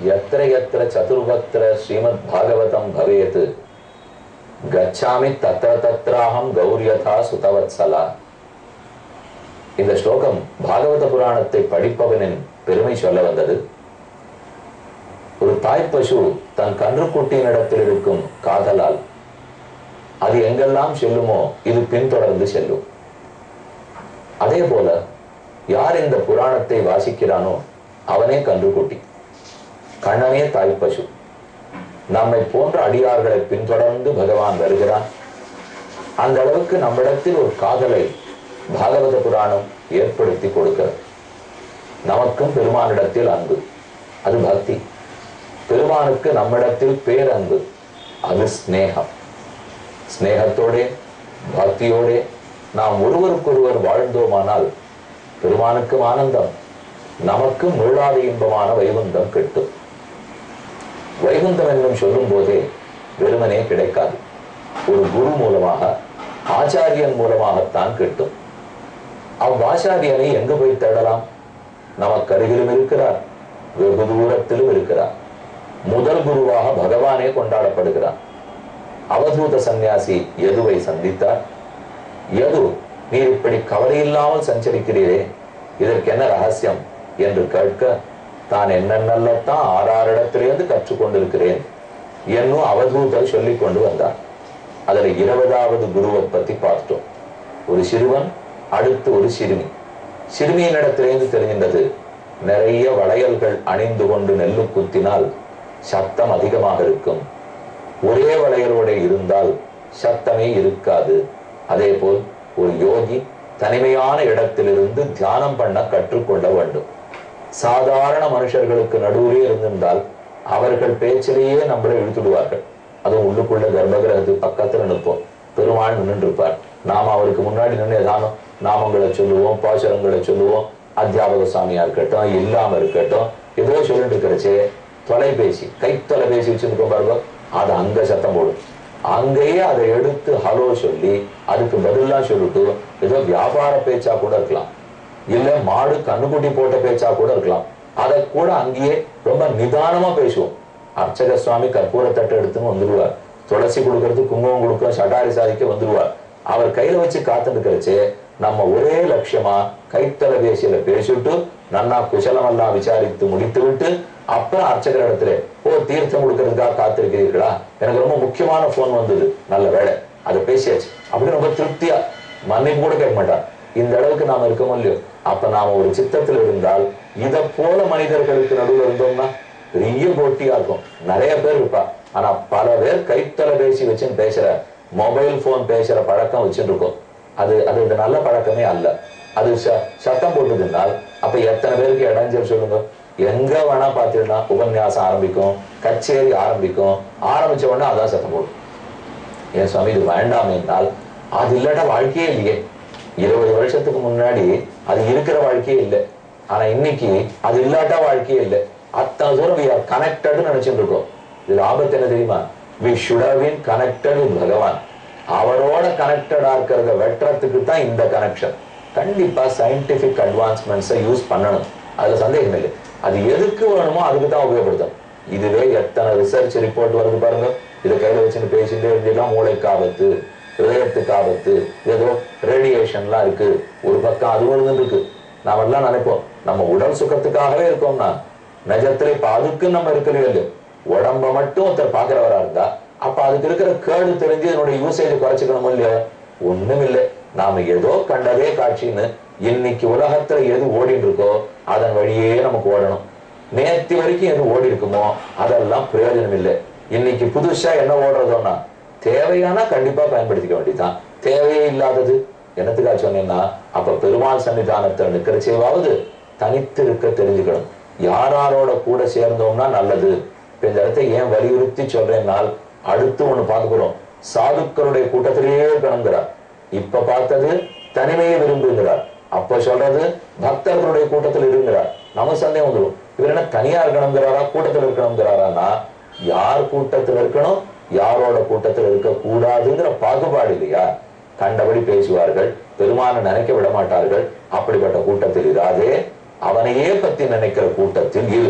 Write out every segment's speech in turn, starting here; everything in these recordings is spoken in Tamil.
எத்திர எத்திர சதுர்வத்திர ஸ்ரீமத் பாகவதம் பவேத் கச்சாமி தத்திர தத்ராஹம் கௌரியதா சுதவத்சலா இந்த ஸ்லோகம் பாகவத புராணத்தை படிப்பவனின் பெருமை சொல்ல வந்தது ஒரு தாய் பசு தன் கன்றுக்குட்டியினிடத்தில் இருக்கும் காதலால் அது எங்கெல்லாம் செல்லுமோ இது பின்தொடர்ந்து செல்லும் அதே போல யார் இந்த புராணத்தை வாசிக்கிறானோ அவனே கன்றுக்குட்டி கண்ணனே தாய் பசு நம்மை போன்ற அடியார்களை பின்தொடர்ந்து பகவான் வருகிறான் அந்த அளவுக்கு நம்மிடத்தில் ஒரு காதலை பாகவத புராணம் ஏற்படுத்தி கொடுக்கிறது நமக்கும் பெருமானிடத்தில் அன்பு அது பக்தி பெருமானுக்கு நம்மிடத்தில் பேரன்பு அது ஸ்நேகம் ஸ்நேகத்தோடே பக்தியோடே நாம் ஒருவருக்கொருவர் வாழ்ந்தோமானால் பெருமானுக்கும் ஆனந்தம் நமக்கும் முழாத இன்பமான வைகுந்தம் கிட்டும் வைகுந்தம் என்னும் சொல்லும் போதே வெறுமனே கிடைக்காது ஒரு குரு மூலமாக ஆச்சாரியன் மூலமாகத்தான் கிட்டும் அவ்வாச்சாரியனை எங்கு போய் தேடலாம் நமக்கு அருகிலும் இருக்கிறார் வெகு தூரத்திலும் இருக்கிறார் முதல் குருவாக பகவானே கொண்டாடப்படுகிறார் அவதூத சந்நியாசி யதுவை சந்தித்தார் யது நீர் இப்படி கவலையில்லாமல் சஞ்சரிக்கிறீரே இதற்கு என்ன ரகசியம் என்று கேட்க தான் என்னென்னத்தான் ஆறாரிடத்திலிருந்து கற்றுக்கொண்டிருக்கிறேன் என்னும் அவதூதர் சொல்லிக் கொண்டு வந்தார் அதுல இருபதாவது குருவை பத்தி பார்த்தோம் ஒரு சிறுவன் அடுத்து ஒரு சிறுமி சிறுமியினிடத்திலிருந்து தெரிகின்றது நிறைய வளையல்கள் அணிந்து கொண்டு நெல்லு குத்தினால் சத்தம் அதிகமாக இருக்கும் ஒரே வளையலோட இருந்தால் சத்தமே இருக்காது அதே போல் ஒரு யோகி தனிமையான இடத்திலிருந்து தியானம் பண்ண கற்றுக்கொள்ள வேண்டும் சாதாரண மனுஷர்களுக்கு நடுவே இருந்திருந்தால் அவர்கள் பேச்சிலேயே நம்மளை இழுத்துடுவார்கள் அதுவும் உள்ளுக்குள்ள கர்ப்பகிரகத்துக்கு பக்கத்துல நிற்போம் பெருமாள் நின்று இருப்பார் நாம அவருக்கு முன்னாடி நின்று ஏதானும் நாமங்களை சொல்லுவோம் பாசுரங்களை சொல்லுவோம் அத்தியாபக சாமியா இருக்கட்டும் இல்லாம இருக்கட்டும் ஏதோ சொல்லிட்டு இருக்கிறச்சே தொலைபேசி கை தொலைபேசி வச்சிருக்கோம் பாருங்க அது அங்க சத்தம் போடும் அங்கேயே அதை எடுத்து ஹலோ சொல்லி அதுக்கு பதிலா சொல்லிட்டு ஏதோ வியாபார பேச்சா கூட இருக்கலாம் இல்ல மாடு கண்ணுக்குட்டி போட்ட பேச்சா கூட இருக்கலாம் அதை கூட அங்கேயே ரொம்ப நிதானமா பேசுவோம் அர்ச்சக சுவாமி கற்பூர தட்டை எடுத்துன்னு வந்துடுவார் துளசி கொடுக்கறது குங்குமம் கொடுக்க சடாரி சாதிக்க வந்துடுவார் அவர் கையில வச்சு காத்துட்டு இருக்கிறச்சே நம்ம ஒரே லட்சியமா கைத்தொலைபேசியில பேசிட்டு நன்னா குசலம் எல்லாம் விசாரித்து முடித்து விட்டு அப்புறம் அர்ச்சகர் இடத்துல ஓ தீர்த்தம் கொடுக்கறதுக்காக காத்திருக்கிறீர்களா எனக்கு ரொம்ப முக்கியமான போன் வந்தது நல்ல வேலை அதை பேசியாச்சு அப்படின்னு ரொம்ப திருப்தியா மன்னிப்பு கூட கேட்க மாட்டார் இந்த அளவுக்கு நாம இருக்கோமோ இல்லையோ அப்ப நாம ஒரு சித்தத்தில் இருந்தால் இத போல மனிதர்களுக்கு நடுவில் இருந்தோம்னா பெரிய போட்டியா இருக்கும் நிறைய பேர் இருப்பா ஆனா பல பேர் கைத்தொலைபேசி வச்சுன்னு பேசுற மொபைல் போன் பேசுற பழக்கம் வச்சுட்டு இருக்கோம் அது அது இந்த நல்ல பழக்கமே அல்ல அது ச- சத்தம் போட்டுதுனால் அப்ப எத்தனை பேருக்கு இடைஞ்சல் சொல்லுங்க எங்க வேணா பாத்தீங்கன்னா உபன்யாசம் ஆரம்பிக்கும் கச்சேரி ஆரம்பிக்கும் ஆரம்பிச்ச உடனே அதான் சத்தம் போடும் ஏன் சுவாமி இது வேண்டாம் என்றால் அது இல்லாட்ட வாழ்க்கையே இல்லையே இருபது வருஷத்துக்கு முன்னாடி அது இருக்கிற வாழ்க்கையே இல்லை ஆனா இன்னைக்கு அது இல்லாட்டா வாழ்க்கையே இல்லை அத்தனை தூரம் we are connected னு நினைச்சிட்டு இருக்கோம் இதுல ஆபத்து என்ன தெரியுமா we should have been connected with பகவான் அவரோட கனெக்டடா இருக்கிறத வெட்டுறதுக்கு தான் இந்த கனெக்ஷன் கண்டிப்பா சயின்டிபிக் அட்வான்ஸ்மெண்ட்ஸை யூஸ் பண்ணணும் அதுல சந்தேகம் இல்லை அது எதுக்கு வேணுமோ அதுக்கு தான் உபயோகப்படுத்தும் இதுவே எத்தனை ரிசர்ச் ரிப்போர்ட் வருது பாருங்க இதை கையில வச்சுன்னு பேசிட்டே இருந்தீங்கன்னா மூளைக்கு ஆபத்து ஹிருதயத்துக்கு ஆபத்து ஏதோ ரேடியேஷன்லாம் இருக்கு ஒரு பக்கம் அது ஒரு இருக்கு நாம எல்லாம் நினைப்போம் நம்ம உடல் சுகத்துக்காகவே இருக்கோம்னா நிஜத்துல இப்ப அதுக்கு நம்ம இருக்கிறோம் இல்லையோ உடம்ப மட்டும் ஒருத்தர் பாக்குறவரா இருந்தா அப்ப அதுக்கு இருக்கிற கேடு தெரிஞ்சு இதனுடைய யூசேஜ் குறைச்சிக்கணும் இல்லையா ஒண்ணும் இல்லை நாம ஏதோ கண்டதே காட்சின்னு இன்னைக்கு உலகத்துல எது ஓடிட்டு இருக்கோ அதன் வழியே நமக்கு ஓடணும் நேத்து வரைக்கும் எது ஓடி இருக்குமோ அதெல்லாம் பிரயோஜனம் இல்லை இன்னைக்கு புதுசா என்ன ஓடுறதோன்னா தேவையானா கண்டிப்பா பயன்படுத்திக்க வேண்டியதுதான் தேவையே இல்லாதது என்னத்துக்காக சொன்னேன்னா அப்ப பெருமாள் சன்னிதானத்தில் நிக்கிறச்சேவாவது தனித்து இருக்க தெரிஞ்சுக்கணும் யாராரோட கூட சேர்ந்தோம்னா நல்லது இப்ப இந்த இடத்தை ஏன் வலியுறுத்தி சொல்றேன்னால் அடுத்து ஒண்ணு பார்க்க போறோம் சாதுக்களுடைய கூட்டத்திலேயே இருக்கணுங்கிறார் இப்ப பார்த்தது தனிமையை விரும்புகிறார் அப்ப சொல்றது பக்தர்களுடைய கூட்டத்தில் இருக்கிறார் நம்ம சந்தேகம் வந்துடும் இவர் என்ன தனியா இருக்கணுங்கிறாரா கூட்டத்தில் இருக்கணுங்கிறாரான்னா யார் கூட்டத்தில் இருக்கணும் யாரோட கூட்டத்தில் இருக்க கூடாதுங்கிற பாகுபாடு இல்லையா கண்டபடி பேசுவார்கள் பெருமான நினைக்க விட மாட்டார்கள் அப்படிப்பட்ட கூட்டத்தில் இராதே அவனையே பத்தி நினைக்கிற கூட்டத்தில் இரு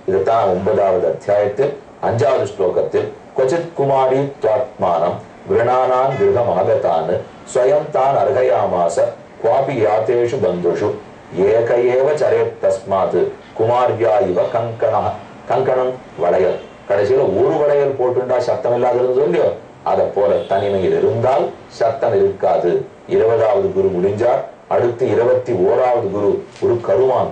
இதுதான் ஒன்பதாவது அத்தியாயத்தில் அஞ்சாவது ஸ்லோகத்தில் கொச்சித் குமாரி துவாத்மானம் விரணானான் கிரகம் ஆகத்தான் ஸ்வயம் தான் அர்ஹயாமாச குவாபி யாத்தேஷு பந்துஷு ஏக ஏவ சரேத் தஸ்மாத் குமார்யா இவ கங்கண கங்கணம் வளையல் கடைசியில ஒரு வளையல் போட்டுண்டா சத்தம் இல்லாத இருந்தது இல்லையோ அதை போல தனிமையில் இருந்தால் சத்தம் இருக்காது இருபதாவது குரு முடிஞ்சார் அடுத்து இருபத்தி ஓராவது குரு ஒரு கருமான்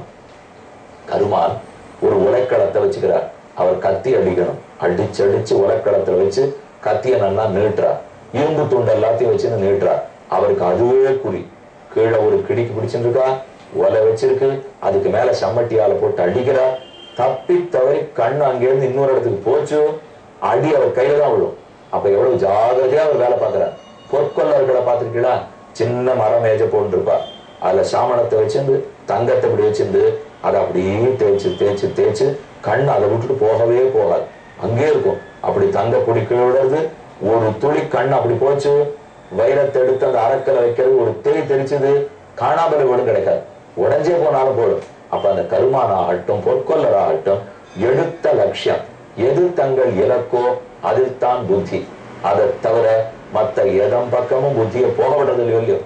கருமான் ஒரு உலைக்களத்தை வச்சுக்கிறார் அவர் கத்தி அடிக்கணும் அடிச்சு அடிச்சு உலைக்களத்துல வச்சு கத்திய நல்லா நீட்டுறார் இரும்பு துண்டு எல்லாத்தையும் வச்சு நீட்டுறார் அவருக்கு அதுவே குறி கீழே ஒரு கிடிக்கு பிடிச்சிருக்கா ஒலை வச்சிருக்கு அதுக்கு மேல சம்மட்டியால போட்டு அடிக்கிறார் தப்பி தவறி கண் அங்கேருந்து இன்னொரு இடத்துக்கு போச்சு அடி அவர் கையில தான் விழும் அப்ப எவ்வளவு ஜாகிரதையா அவர் வேலை பார்க்கிறார் பொற்கொள்ளர்களை பார்த்திருக்கீங்களா சின்ன மரம் மேஜ போட்டுருப்பா அதுல சாமணத்தை வச்சிருந்து தங்கத்தை இப்படி வச்சிருந்து அதை அப்படியே தேய்ச்சு தேய்ச்சு தேய்ச்சு கண் அதை விட்டுட்டு போகவே போகாது அங்கே இருக்கும் அப்படி தங்க பொடி கீழே விடுறது ஒரு துளி கண் அப்படி போச்சு வைரத்தை எடுத்து அந்த அரக்கலை வைக்கிறது ஒரு தேய் தெரிச்சது காணாமல் கூட கிடைக்காது உடஞ்சே போனாலும் போடும் அப்ப அந்த கருமான ஆகட்டும் பொற்கொள்ளர் ஆகட்டும் எடுத்த லட்சியம் எது தங்கள் இலக்கோ அதில் தான் புத்தி அதை தவிர மத்த எதம் பக்கமும் புத்தியை போக விடுறது இல்லையோ இல்லையோ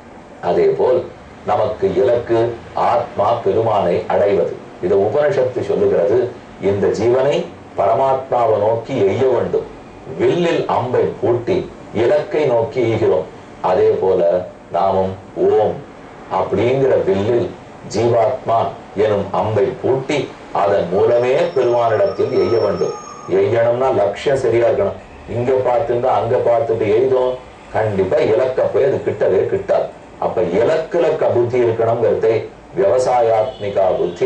அதே போல் நமக்கு இலக்கு ஆத்மா பெருமானை அடைவது இது உபனிஷத்து சொல்லுகிறது இந்த ஜீவனை பரமாத்மாவை நோக்கி எய்ய வேண்டும் வில்லில் அம்பை பூட்டி இலக்கை நோக்கி ஈகிறோம் அதே போல நாமும் ஓம் அப்படிங்கிற வில்லில் ஜீவாத்மா எனும் அம்பை பூட்டி அதன் மூலமே பெருமானிடத்தில் எய்ய வேண்டும் எய்யணும்னா லட்சியம் சரியா இருக்கணும் இங்க பார்த்துருந்தா அங்க பார்த்துட்டு எய்தோம் கண்டிப்பா இலக்க போய் அது கிட்டவே கிட்டாது அப்ப இலக்குலக்க புத்தி இருக்கணுங்கிறதை விவசாயாத்மிகா புத்தி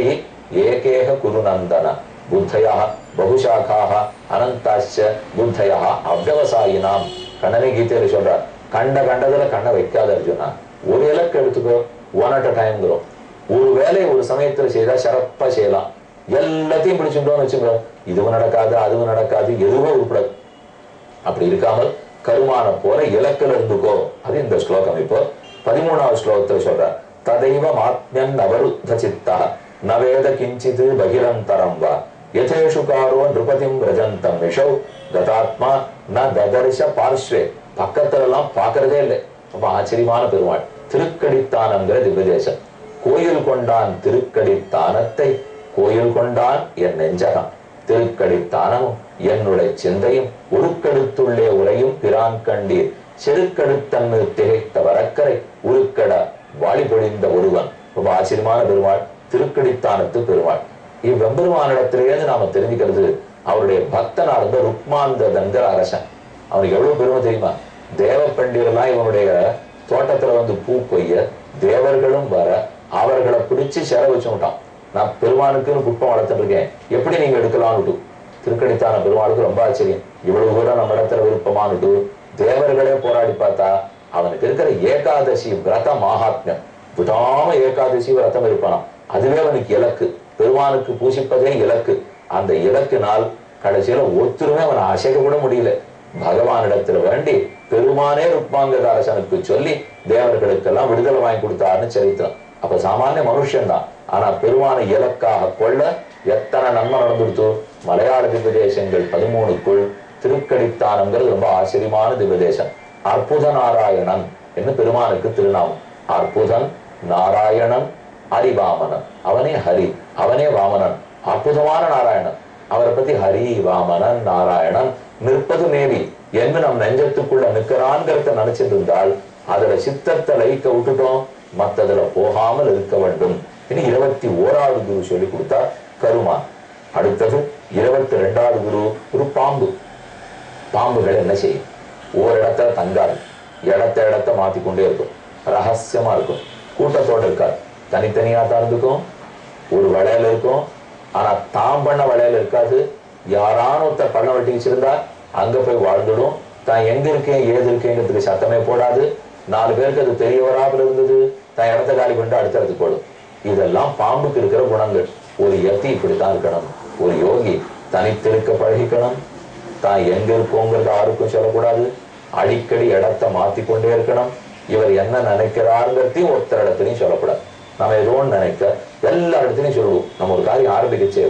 ஏகேக குருநந்தன புத்தயா பகுஷாக்காக அனந்தாச்ச புத்தயா அவ்வவசாயினாம் கண்ணனை கீதையில சொல்றார் கண்ட கண்டதுல கண்ணை வைக்காத அர்ஜுனா ஒரு இலக்கு எடுத்துக்கோ ஒன் அட் அ டைம்ங்கிறோம் ஒரு வேலையை ஒரு சமயத்துல செய்தா சிறப்பா செய்யலாம் எல்லாத்தையும் பிடிச்சுட்டோம்னு வச்சுக்கோ இதுவும் நடக்காது அதுவும் நடக்காது எதுவும் உருப்படாது அப்படி இருக்காமல் கருமான போல இலக்கில் இருந்துக்கோ அது இந்த ஸ்லோகம் இப்போ பதிமூணாவது ஸ்லோகத்துல சொல்ற ததைவ மாத்மியன் அவருத்த சித்தா நவேத கிஞ்சித் பகிரந்தரம் வா யதேஷுகாரோ நிருபதிம் ரஜந்தம் விஷௌ கதாத்மா ந ததர்ஷ பார்ஸ்வே பக்கத்துல எல்லாம் பார்க்கறதே இல்லை ரொம்ப ஆச்சரியமான பெருமாள் திருக்கடித்தானங்கிற திவ்யதேசம் கோயில் கொண்டான் திருக்கடித்தானத்தை கோயில் கொண்டான் என் நெஞ்சகம் திருக்கடித்தானமும் என்னுடைய சிந்தையும் உருக்கெடுத்துள்ளே உரையும் பிரான் கண்டீர் செருக்கெடுத்தன்னு திகைத்த வரக்கரை உருக்கட வாளி பொழிந்த ஒருவன் ரொம்ப ஆச்சரியமான பெருமாள் திருக்கடித்தானத்து பெருமாள் இவ்வெம்பெருமானிடத்திலேருந்து நாம தெரிஞ்சுக்கிறது அவருடைய பக்தனா இருந்த ருக்மாந்ததங்கிற அரசன் அவனுக்கு எவ்வளவு பெருமை தெரியுமா தேவ பண்டிகர்லாம் இவனுடைய தோட்டத்துல வந்து பூ கொய்ய தேவர்களும் வர அவர்களை பிடிச்சு சிற வச்சு விட்டான் நான் பெருமானுக்குன்னு புட்பம் வளர்த்துட்டு இருக்கேன் எப்படி நீங்க எடுக்கலாம்னுட்டு திருக்கடித்தான பெருமாளுக்கு ரொம்ப ஆச்சரியம் இவ்வளவு தூரம் நம்ம இடத்துல விருப்பமானுட்டு தேவர்களே போராடி பார்த்தா அவனுக்கு இருக்கிற ஏகாதசி விரத மாகாத்மியம் விடாம ஏகாதசி விரதம் இருப்பானாம் அதுவே அவனுக்கு இலக்கு பெருமானுக்கு பூசிப்பதே இலக்கு அந்த இலக்கினால் கடைசியில ஒத்துருமே அவனை அசைக்க கூட முடியல பகவானிடத்துல வேண்டி பெருமானே ருக்மாங்கத அரசனுக்கு சொல்லி தேவர்களுக்கெல்லாம் விடுதலை வாங்கி கொடுத்தாருன்னு சரித்திரம் அப்ப சாமானிய மனுஷன்தான் ஆனா பெருமானை இலக்காக கொள்ள எத்தனை நன்மை நடந்துடுத்து மலையாள திவ்யதேசங்கள் பதிமூணுக்குள் திருக்கடித்தானங்கிறது ரொம்ப ஆச்சரியமான திவ்யதேசம் அற்புத நாராயணன் என்று பெருமானுக்கு திருநாமம் அற்புதன் நாராயணன் ஹரிவாமனன் அவனே ஹரி அவனே வாமனன் அற்புதமான நாராயணன் அவரை பத்தி ஹரி வாமனன் நாராயணன் நிற்பது மேவி என்று நம் நெஞ்சத்துக்குள்ள நிற்கிறான்கிறத நினைச்சிட்டு இருந்தால் அதுல சித்தத்தை லயிக்க விட்டுட்டோம் மத்ததுல போகாமல் இருக்க வேண்டும் இனி இருபத்தி ஓராவது குரு சொல்லி கொடுத்தார் கருமான் அடுத்தது இருபத்தி ரெண்டாவது குரு ஒரு பாம்பு பாம்புகள் என்ன செய்யும் ஒரு இடத்துல தங்காது இடத்த இடத்த மாத்திக்கொண்டே இருக்கும் ரகசியமா இருக்கும் கூட்டத்தோட இருக்காது தனித்தனியா தான் இருந்துக்கும் ஒரு வளையல் இருக்கும் ஆனா தாம் பண்ண வளையல் இருக்காது யாரான ஒருத்தர் பள்ளம் வெட்டி வச்சிருந்தா அங்க போய் வாழ்ந்துடும் தான் எங்க இருக்கேன் ஏது இருக்கேங்கிறதுக்கு சத்தமே போடாது நாலு பேருக்கு அது தெரிய வராமல் இருந்தது தான் இடத்த காலி பண்ணிட்டு அடுத்த இடத்துக்கு போடும் இதெல்லாம் பாம்புக்கு இருக்கிற குணங்கள் ஒரு யத்தி இப்படித்தான் இருக்கணும் ஒரு யோகி தனித்திருக்க பழகிக்கணும் தான் எங்க இருக்கோங்கிறது யாருக்கும் சொல்லக்கூடாது அடிக்கடி இடத்த மாத்திக்கொண்டே இருக்கணும் இவர் என்ன நினைக்கிறாருங்கிறதையும் ஒருத்தர் இடத்துலையும் சொல்லக்கூடாது நம்ம ஏதோ ஒண்ணு நினைக்க எல்லா இடத்துலையும் சொல்லுவோம் நம்ம ஒரு காரியம் ஆரம்பிக்கச்சேவே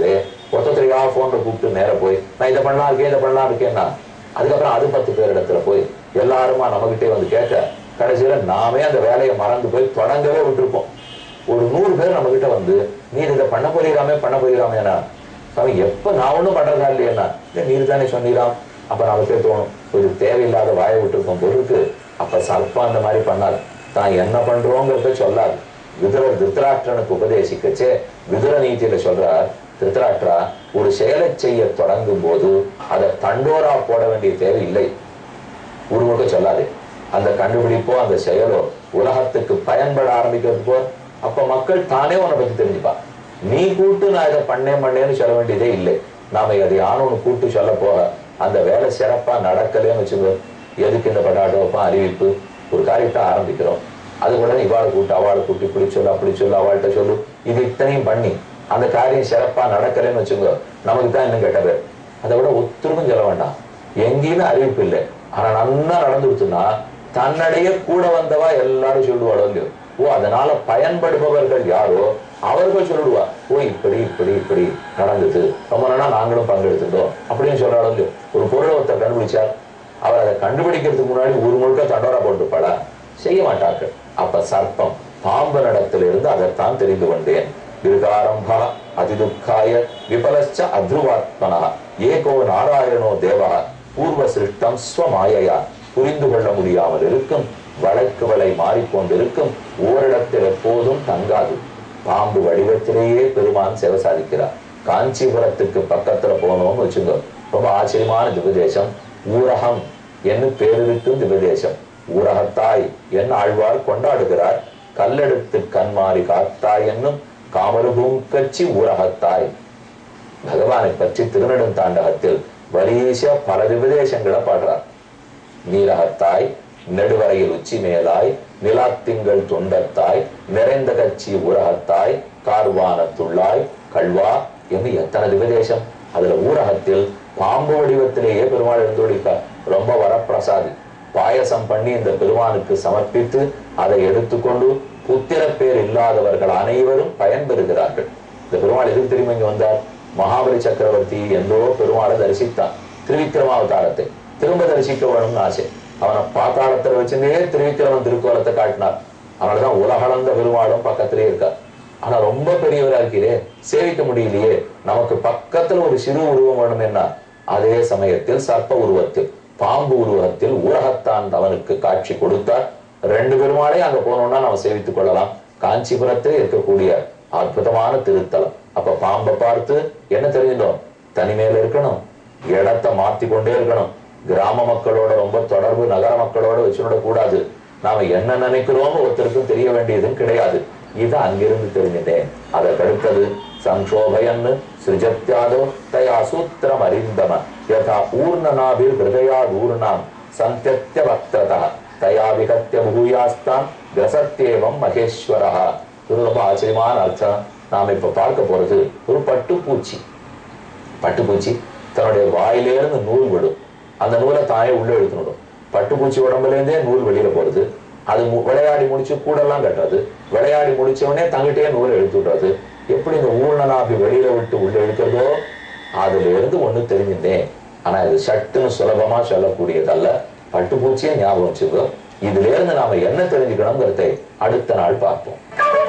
ஒருத்தரையா போன்ல கூப்பிட்டு நேர போய் நான் இதை பண்ணலாம் இருக்கேன் இதை பண்ணலாம் இருக்கேன்னா அதுக்கப்புறம் அது பத்து பேர் இடத்துல போய் எல்லாருமா நம்மகிட்டே வந்து கேட்க கடைசியில நாமே அந்த வேலையை மறந்து போய் தொடங்கவே விட்டுருப்போம் ஒரு நூறு பேர் நம்ம கிட்ட வந்து நீர் இதை பண்ண போறீராமே பண்ண போறீராமேனா சாமி எப்ப நான் ஒண்ணும் பண்றதா இல்லையா நீர் தானே சொன்னீராம் அப்ப நமக்கே தோணும் இது தேவையில்லாத வாயை விட்டுருக்கோம் பொருளுக்கு அப்ப சர்ப்பம் அந்த மாதிரி பண்ணாது தான் என்ன பண்றோங்கிறத சொல்லாது விதுரர் திருத்தராஷ்டிரனுக்கு உபதேசிக்கச்சே விதுர நீதியில சொல்றார் திருத்தராஷ்டிரா ஒரு செயலை செய்ய தொடங்கும் போது அதை தண்டோரா போட வேண்டிய தேவை இல்லை உருவக்க சொல்லாதே அந்த கண்டுபிடிப்போ அந்த செயலோ உலகத்துக்கு பயன்பட ஆரம்பிக்கிறதுக்கோ அப்ப மக்கள் தானே உன்னை பத்தி தெரிஞ்சுப்பா நீ கூட்டு நான் இதை பண்ணேன் பண்ணேன்னு சொல்ல வேண்டியதே இல்லை நாம அதை யானொன்னு கூட்டு சொல்ல போக அந்த வேலை சிறப்பா நடக்கலைன்னு வச்சுக்கோ எதுக்கு இந்த பட்டாட்டோப்பா அறிவிப்பு ஒரு காரியத்தை ஆரம்பிக்கிறோம் அது உடனே இவாளை கூட்டு அவளை கூட்டு இப்படி சொல்லு அப்படி சொல்லு அவள்கிட்ட சொல்லு இது இத்தனையும் பண்ணி அந்த காரியம் சிறப்பா நடக்கலைன்னு வச்சுக்கோ நமக்கு தான் இன்னும் கெட்ட பேர் அதை விட ஒத்துருக்கும் சொல்ல வேண்டாம் எங்கேயுமே அறிவிப்பு இல்லை ஆனா நன்னா நடந்துருச்சுன்னா தன்னடைய கூட வந்தவா எல்லாரும் சொல்லுவாளோ இல்லையோ ஓ அதனால பயன்படுபவர்கள் யாரோ அவர்கள் சொல்லுவா ஓ இப்படி இப்படி இப்படி நடந்தது ரொம்ப நாளா நாங்களும் பங்கெடுத்துட்டோம் அப்படின்னு சொல்றாளோ இல்லையோ ஒரு பொருளை ஒருத்தர் கண்டுபிடிச்சார் அவர் அதை கண்டுபிடிக்கிறதுக்கு முன்னாடி ஒரு முழுக்க தண்டோரா போட்டுப்பாளா செய்ய மாட்டார்கள் அப்ப சர்ப்பம் பாம்பு நடத்திலிருந்து அதைத்தான் தெரிந்து கொண்டேன் திருகாரம்பா அதிதுக்காய விபலச்ச அத்ருவாத்மனா ஏகோ நாராயணோ தேவா பூர்வ சிருஷ்டம் ஸ்வமாயையா புரிந்து கொள்ள முடியாமல் இருக்கும் வழக்கு வலை மாறிக்கொண்டிருக்கும் ஓரிடத்தில் எப்போதும் தங்காது பாம்பு வடிவத்திலேயே பெருமான் சேவை சாதிக்கிறார் காஞ்சிபுரத்துக்கு பக்கத்துல போனோம்னு வச்சுங்க ரொம்ப ஆச்சரியமான திபதேசம் ஊரகம் என்று பேரிருக்கும் திபதேசம் ஊரகத்தாய் என் ஆழ்வார் கொண்டாடுகிறார் கல்லெடுத்து கண்மாறி காத்தாய் என்னும் காமருகும் கட்சி ஊரகத்தாய் பகவானை பற்றி திருநெடுந்தாண்டகத்தில் வரிச பல விபதேசங்களை பாடுறார் நீரகத்தாய் நெடுவரையில் உச்சி மேலாய் நிலாத்திங்கள் தொண்டத்தாய் நிறைந்த கட்சி ஊரகத்தாய் கார்வானத்துள்ளாய் கல்வா என்று எத்தனை திவதேசம் அதுல ஊரகத்தில் பாம்பு வடிவத்திலேயே பெருமாள் எழுந்தொழிப்பார் ரொம்ப வரப்பிரசாதி பாயசம் பண்ணி இந்த பெருமானுக்கு சமர்ப்பித்து அதை எடுத்துக்கொண்டு புத்திர பேர் இல்லாதவர்கள் அனைவரும் பயன்பெறுகிறார்கள் இந்த பெருமாள் எதுக்கு தெரியுமா இங்க வந்தார் மகாபலி சக்கரவர்த்தி என்றோ பெருமாளை தரிசித்தான் திருவிக்ரமாவதாரத்தை திரும்ப தரிசிக்க வேணும்னு ஆசை அவனை பாத்தாளத்துல வச்சுட்டே திருவிக்கிரமன் திருக்கோலத்தை காட்டினார் அதனாலதான் உலகளந்த பெருமாளும் பக்கத்திலே இருக்கார் ஆனா ரொம்ப பெரியவரா இருக்கிறே சேவிக்க முடியலையே நமக்கு பக்கத்துல ஒரு சிறு உருவம் வேணும் என்ன அதே சமயத்தில் சர்ப்ப உருவத்தில் பாம்பு உருவத்தில் உலகத்தான் அவனுக்கு காட்சி கொடுத்தார் ரெண்டு பெருமாளையும் அங்க போனோம்னா நம்ம சேவித்துக் கொள்ளலாம் காஞ்சிபுரத்தில் இருக்கக்கூடிய அற்புதமான திருத்தலம் அப்ப பாம்பை பார்த்து என்ன தெரிஞ்சிடும் தனிமையில இருக்கணும் இடத்தை மாத்தி கொண்டே இருக்கணும் கிராம மக்களோட ரொம்ப தொடர்பு நகர மக்களோட வச்சுட கூடாது நாம என்ன நினைக்கிறோம் ஒருத்தருக்கும் தெரிய வேண்டியதும் கிடையாது இது அங்கிருந்து தெரிஞ்சிட்டேன் அதற்கடுத்தது சம்சோபயன்னு சிருஜத்யாதோ தயா சூத்திரம் அறிந்தம யதா ஊர்ணனாபிர் ஹிருதயாத் ஊர்ணாம் சந்தியத்ய வக்திரதா தயா விகத்திய பூயாஸ்தான் கிரசத்தேவம் மகேஸ்வரஹா இது ரொம்ப ஆச்சரியமான அர்த்தம் நாம இப்ப பார்க்க போறது ஒரு பட்டுப்பூச்சி பட்டுப்பூச்சி தன்னுடைய வாயிலேருந்து நூல் விடும் அந்த நூலை தானே உள்ள இழுத்து விடும் பட்டுப்பூச்சி உடம்புல இருந்தே நூல் வெளியில போறது அது மு- விளையாடி முடிச்சு கூடெல்லாம் கட்டுறது விளையாடி முடிச்ச உடனே தங்கிட்டே நூலை இழுத்து விடுறது எப்படி இந்த ஊழனாபி வெளியில விட்டு உள்ள இழுக்கிறதோ அதுல இருந்து ஒண்ணு தெரிஞ்சிருந்தேன் ஆனா இது சட்டுன்னு சுலபமா சொல்லக்கூடியதல்ல பட்டுப்பூச்சியே ஞாபகம் வச்சுக்கோ இதுல இருந்து நாம என்ன தெரிஞ்சுக்கணுங்கிறதை அடுத்த நாள் பார்ப்போம்